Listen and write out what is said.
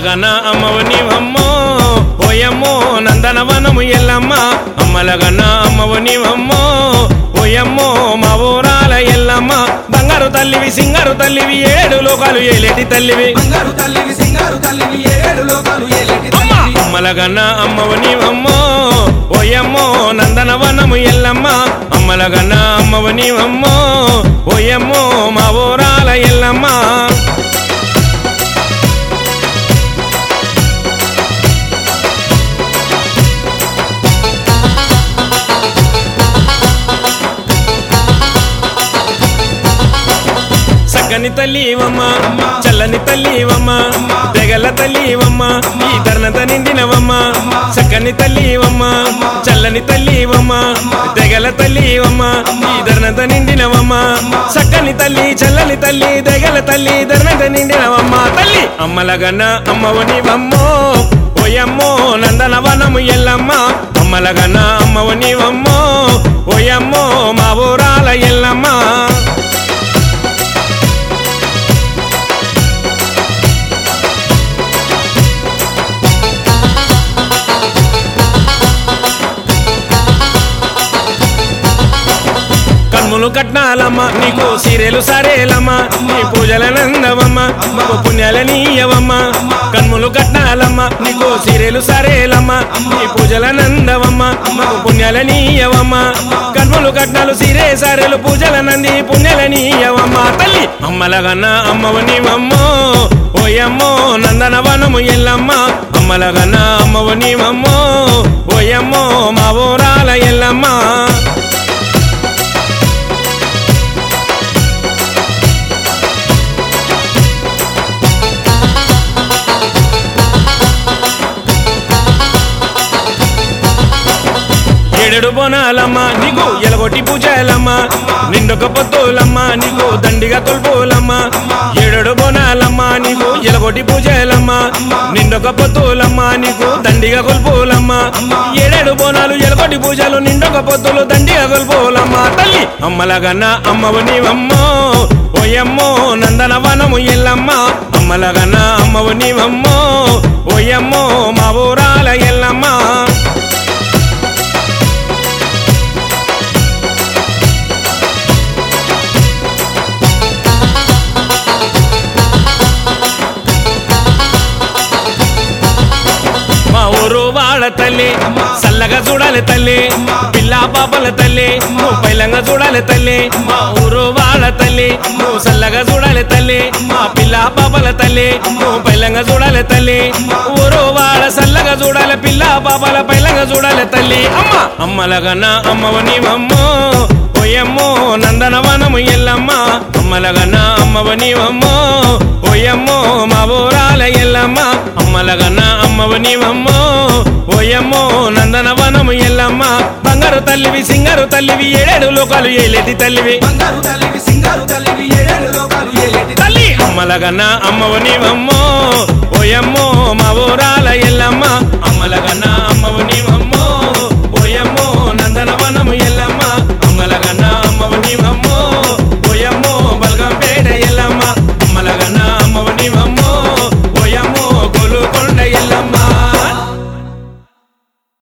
అమ్మలగన అమ్మవు నీవమ్మో ఓయమ్మో నందనవనము ఎల్లమ్మ అమ్మలగన అమ్మవు నీవమ్మో ఓయమ్మో మా ఊరాల ఎల్లమ్మ బంగారు తల్లివి సింగారు తల్లివి ఏడు లోకాలు ఏలేటి తల్లివి బంగారు తల్లివి సింగారు తల్లివి ఏడు లోకాలు ఏలేటి అమ్మ తల్లివి అమ్మలగన్న అమ్మవు నీవమ్మో ఓయమ్మో నందనవనము ఎల్లమ్మ అమ్మలగన్న అమ్మవు నీవమ్మో ఓయమ్మో మా ఊరాల ఎల్లమ్మ సక్కని తల్లివమ్మ చల్లని తల్లివమ్మ తెగల తల్లివమ్మ ఈ ధర్నత నిండినవమ్మ సక్కని తల్లివమ్మ చల్లని తల్లివమ్మ తెగల తల్లివమ్మ ఈ ధర్నత నిండినవమ్మ సక్కని తల్లి చల్లని తల్లి తెగల తల్లి ధర్నత నిండినవమ్మ తల్లి అమ్మలగన్న అమ్మవనివమ్మో ఓయమ్మో నందనవనము ఎల్లమ్మ అమ్మలగన్న అమ్మవనివమ్మో ఓయమ్మో మా ఊరాల ఎల్లమ్మ కన్ములు కట్నాలమ్మ నీకు సీరెలు సరేలమ్మ నీ పూజల నందవమ్మ మాకు పుణ్యాల నీయవమ్మ కన్ములు కట్నాలమ్మ నీకు సీరెలు సరేలమ్మ నీ పూజల నందవమ్మ మాకు పుణ్యాల నీయవమ్మ కన్ములు కట్నాలు సీరే సరేలు పూజల నంది పుణ్యాల నీయవమ్మ తల్లి అమ్మలగన్న అమ్మవ నీవమ్మో ఓయమ్మో నందనవనము ఎల్లమ్మ అమ్మలగన్న అమ్మవ నీవమ్మో ఓయమ్మో మా ఊరాల ఎల్లమ్మ ఏడెడు బోనాలమ్మ నీకు ఎలగొట్టి పూజలమ్మ నిండొక పొత్తులమ్మ నీకు దండిగా తొల్పులమ్మ ఏడెడు బోనాలమ్మ నీకు ఎలగొట్టి పూజలమ్మ నిండొక పొత్తులమ్మ నీకు దండిగా కొల్పులమ్మ ఏడేడు బోనాలు ఎలగొట్టి పూజలు నిండొక పొత్తులు దండిగా కొల్పులమ్మ తల్లి అమ్మలగన్న అమ్మవు నీవమ్మో ఓయమ్మో నందనవనము ఎల్లమ్మ అమ్మలగన్న అమ్మవు నీవమ్మో ఓయమ్మో మా ఊరాల ఎల్లమ్మ మా ఊరు వాళ్ళ తల్లి చల్లగా చూడాలి తల్లి పిల్ల పాపల తల్లి నువ్వు పైలంగా చూడాలి తల్లి మా ఊరు వాళ్ళ తల్లి నువ్వు చల్లగా చూడాలి తల్లి మా పిల్ల పాపల తల్లి నువ్వు పైలంగా చూడాలి తల్లి ఊరు వాళ్ళ చల్లగా చూడాలి పిల్ల పాపల పైలంగా చూడాలి తల్లి అమ్మ అమ్మలగన్న అమ్మవ నీవమ్మో ఓయమ్మో నందనవనము ఎల్లమ్మ అమ్మలగన్న అమ్మవ నీవమ్మో ఓయమ్మో మా ఊరాల ఎల్లమ్మ అమ్మలగన్న అమ్మవ నీవమ్మో ఓయమ్మో నందనవనము ఎల్లమ్మ బంగారు తల్లివి సింగారు తల్లివి ఏడేడు లోకాలు ఏలేటి తల్లివి బంగారు తల్లివి సింగారు తల్లివి ఏడు లోకాలు ఏలేటి తల్లి అమ్మలగన్న అమ్మవ నీవమ్మో ఓయమ్మో మా ఊరాల ఎల్లమ్మ అమ్మలగన్న